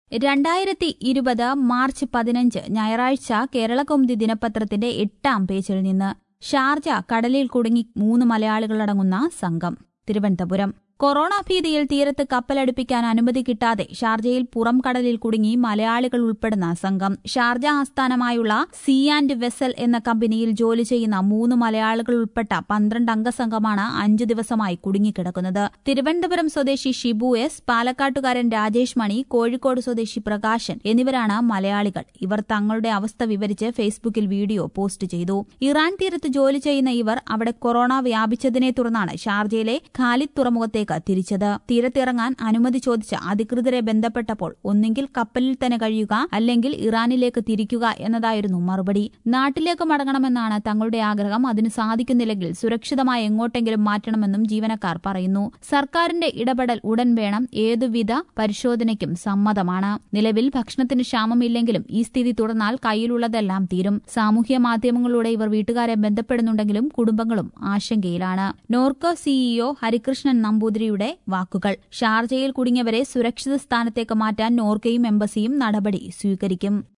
രണ്ടായിരത്തി ഇരുപത് മാർച്ച് പതിനഞ്ച് ഞായറാഴ്ച കേരളകൗമുദി ദിനപത്രത്തിന്റെ എട്ടാം പേജിൽ നിന്ന് ഷാർജ കടലിൽ കുടുങ്ങി മൂന്ന് മലയാളികളടങ്ങുന്ന സംഘം തിരുവനന്തപുരം കൊറോണ ഭീതിയിൽ തീരത്ത് കപ്പലടുപ്പിക്കാൻ അനുമതി കിട്ടാതെ ഷാർജയിൽ പുറം കടലിൽ കുടുങ്ങി മലയാളികൾ ഉൾപ്പെടുന്ന സംഘം ഷാർജ ആസ്ഥാനമായുള്ള സി ആൻഡ് വെസൽ എന്ന കമ്പനിയിൽ ജോലി ചെയ്യുന്ന മൂന്ന് മലയാളികൾ ഉൾപ്പെട്ട പന്ത്രണ്ട് അംഗ സംഘമാണ് അഞ്ചു ദിവസമായി കുടുങ്ങിക്കിടക്കുന്നത് തിരുവനന്തപുരം സ്വദേശി ഷിബു എസ് പാലക്കാട്ടുകാരൻ രാജേഷ് മണി കോഴിക്കോട് സ്വദേശി പ്രകാശൻ എന്നിവരാണ് മലയാളികൾ ഇവർ തങ്ങളുടെ അവസ്ഥ വിവരിച്ച് ഫേസ്ബുക്കിൽ വീഡിയോ പോസ്റ്റ് ചെയ്തു ഇറാൻ തീരത്ത് ജോലി ചെയ്യുന്ന ഇവർ അവിടെ കൊറോണ വ്യാപിച്ചതിനെ തുടർന്നാണ് ഷാർജയിലെ ഖാലിദ് തുറമുഖത്തേക്ക് തിരിച്ചത് തീരത്തിറങ്ങാൻ അനുമതി ചോദിച്ച് അധികൃതരെ ബന്ധപ്പെട്ടപ്പോൾ ഒന്നെങ്കിൽ കപ്പലിൽ തന്നെ കഴിയുക അല്ലെങ്കിൽ ഇറാനിലേക്ക് തിരിക്കുക എന്നതായിരുന്നു മറുപടി നാട്ടിലേക്ക് മടങ്ങണമെന്നാണ് തങ്ങളുടെ ആഗ്രഹം അതിന് സാധിക്കുന്നില്ലെങ്കിൽ സുരക്ഷിതമായി എങ്ങോട്ടെങ്കിലും മാറ്റണമെന്നും ജീവനക്കാർ പറയുന്നു സർക്കാരിന്റെ ഇടപെടൽ ഉടൻ വേണം ഏതുവിധ പരിശോധനയ്ക്കും സമ്മതമാണ് നിലവിൽ ഭക്ഷണത്തിന് ക്ഷാമമില്ലെങ്കിലും ഈ സ്ഥിതി തുടർന്നാൽ കയ്യിലുള്ളതെല്ലാം തീരും സാമൂഹ്യ മാധ്യമങ്ങളിലൂടെ ഇവർ വീട്ടുകാരെ ബന്ധപ്പെടുന്നുണ്ടെങ്കിലും കുടുംബങ്ങളും ആശങ്കയിലാണ് നോർക്കോ സിഇഒ ഹരികൃഷ്ണൻ നമ്പൂതിരിയുടെ വാക്കുകൾ ഷാർജയിൽ കുടുങ്ങിയവരെ സുരക്ഷിത സ്ഥാനത്തേക്ക് മാറ്റാൻ നോർക്കയും എംബസിയും നടപടി സ്വീകരിക്കും